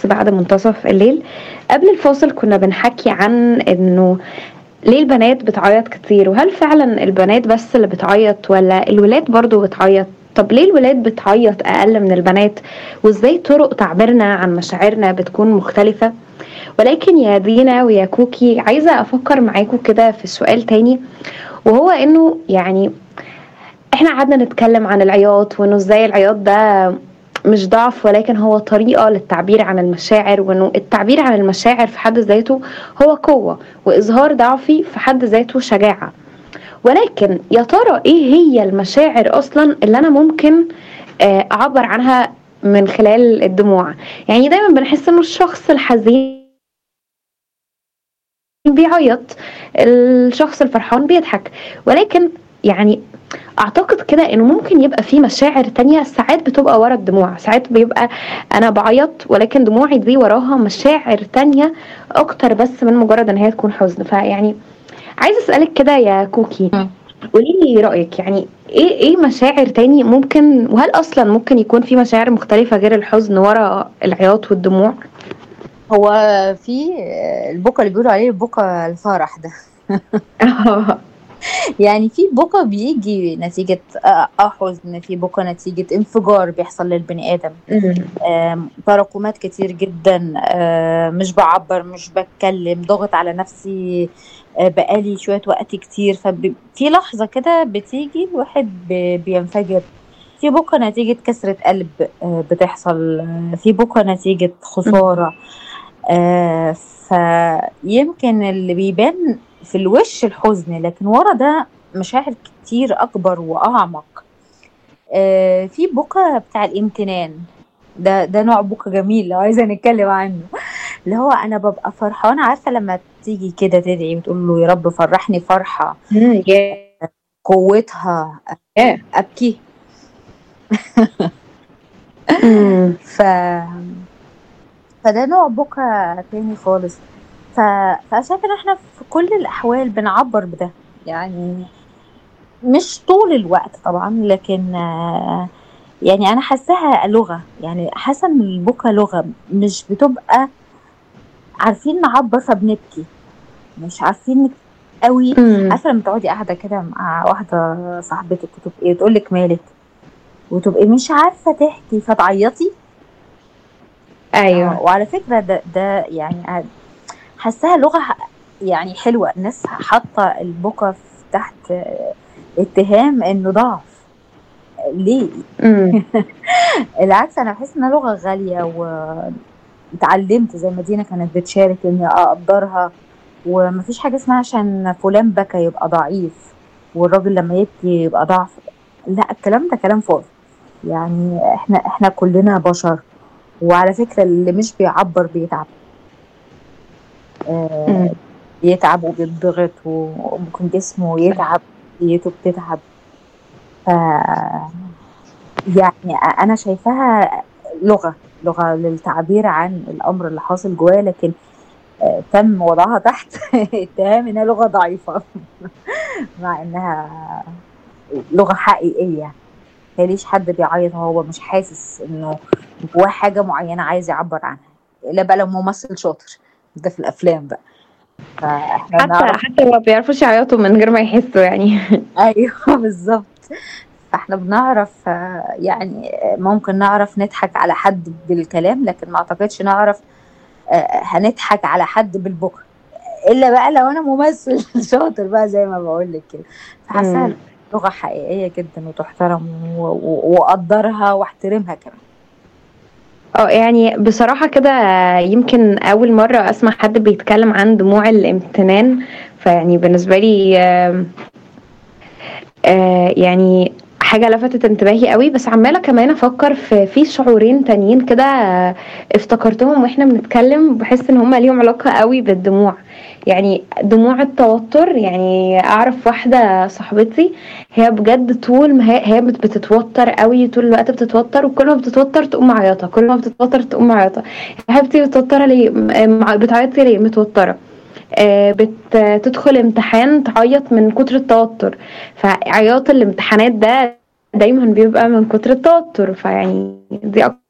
بعد منتصف الليل قبل الفاصل كنا بنحكي عن انه ليه البنات بتعيط كتير وهل فعلا البنات بس اللي بتعيط ولا الولاد برضو بتعيط طب ليه الولاد بتعيط اقل من البنات وازاي طرق تعبيرنا عن مشاعرنا بتكون مختلفة ولكن يا دينا ويا كوكي عايزة افكر معاكم كده في سؤال تاني وهو انه يعني احنا قعدنا نتكلم عن العياط وانه ازاي العياط ده مش ضعف ولكن هو طريقة للتعبير عن المشاعر وانه التعبير عن المشاعر في حد ذاته هو قوة واظهار ضعفي في حد ذاته شجاعة ولكن يا ترى ايه هي المشاعر اصلا اللي انا ممكن آه، اعبر عنها من خلال الدموع يعني دايما بنحس انه الشخص الحزين بيعيط الشخص الفرحان بيضحك ولكن يعني اعتقد كده انه ممكن يبقى في مشاعر تانية ساعات بتبقى ورا الدموع ساعات بيبقى انا بعيط ولكن دموعي دي وراها مشاعر تانية اكتر بس من مجرد ان هي تكون حزن فيعني عايزه اسالك كده يا كوكي قولي لي رايك يعني ايه ايه مشاعر تاني ممكن وهل اصلا ممكن يكون في مشاعر مختلفه غير الحزن ورا العياط والدموع هو في البكا اللي بيقولوا عليه البكا الفرح ده يعني في بكا بيجي نتيجة آه، حزن في بكا نتيجة انفجار بيحصل للبني آدم آم، تراكمات كتير جدا آه، مش بعبر مش بتكلم ضغط على نفسي آه، بقالي شوية وقت كتير ففي لحظة كده بتيجي الواحد ب- بينفجر في بكا نتيجة كسرة قلب آه، بتحصل آه، في بكا نتيجة خسارة آه، فيمكن اللي بيبان في الوش الحزن لكن ورا ده مشاعر كتير أكبر وأعمق آه، في بكا بتاع الامتنان ده ده نوع بكا جميل لو عايزة نتكلم عنه اللي هو أنا ببقى فرحانة عارفة لما تيجي كده تدعي وتقول له يا رب فرحني فرحة مم، يا- قوتها يا. أبكي مم. ف فده نوع بكا تاني خالص ف... فشايفة ان احنا في كل الاحوال بنعبر بده يعني مش طول الوقت طبعا لكن آه، يعني انا حاساها لغة يعني حاسة ان البكا لغة مش بتبقى عارفين نعبر فبنبكي مش عارفين قوي مم. عارفة لما تقعدي قاعدة كده مع واحدة صاحبتك وتبقي تقول لك مالك وتبقي مش عارفة تحكي فتعيطي ايوه آه، وعلى فكرة ده ده يعني حاساها لغة ح- يعني حلوة الناس حاطة البكا في تحت آه، اتهام انه ضعف ليه؟ مم. العكس انا بحس انها لغة غالية واتعلمت زي ما دينا كانت بتشارك اني اقدرها ومفيش حاجة اسمها عشان فلان بكى يبقى ضعيف والراجل لما يبكي يبقى ضعف لا الكلام ده كلام فاضي يعني احنا احنا كلنا بشر وعلى فكرة اللي مش بيعبر بيتعب آه مم. بيتعب وبيتضغط وممكن جسمه يتعب نفسيته بتتعب ف يعني انا شايفاها لغه لغه للتعبير عن الامر اللي حاصل جواه لكن آه، تم وضعها تحت اتهام انها لغه ضعيفه مع انها لغه حقيقيه ماليش حد بيعيط هو مش حاسس انه جواه حاجه معينه عايز يعبر عنها الا بقى لو ممثل شاطر ده في الافلام بقى فاحنا حتى بنعرف حتى ما بيعرفوش يعيطوا من غير ما يحسوا يعني ايوه بالظبط فاحنا بنعرف آه، يعني آه، ممكن نعرف نضحك على حد بالكلام لكن ما اعتقدش نعرف آه، هنضحك على حد بالبكا الا بقى لو انا ممثل شاطر بقى زي ما بقول لك كده فحاساها مم. لغه حقيقيه جدا وتحترم و- و- واقدرها واحترمها كمان اه يعني بصراحة كده يمكن أول مرة أسمع حد بيتكلم عن دموع الامتنان فيعني بالنسبة لي آم، آه، يعني حاجة لفتت انتباهي قوي بس عمالة كمان أفكر في في شعورين تانيين كده آه، افتكرتهم واحنا بنتكلم بحس ان هما ليهم علاقة قوي بالدموع يعني دموع التوتر يعني أعرف واحدة صاحبتي هي بجد طول ما هي هي بت- بتتوتر قوي طول الوقت بتتوتر وكل ما بتتوتر تقوم معيطه كل ما بتتوتر تقوم معيطه يا حبيبتي متوتره ليه م- مع- بتعيطي ليه متوتره آه، بتدخل امتحان تعيط من كتر التوتر فعياط الامتحانات ده دايما بيبقى من كتر التوتر فيعني دي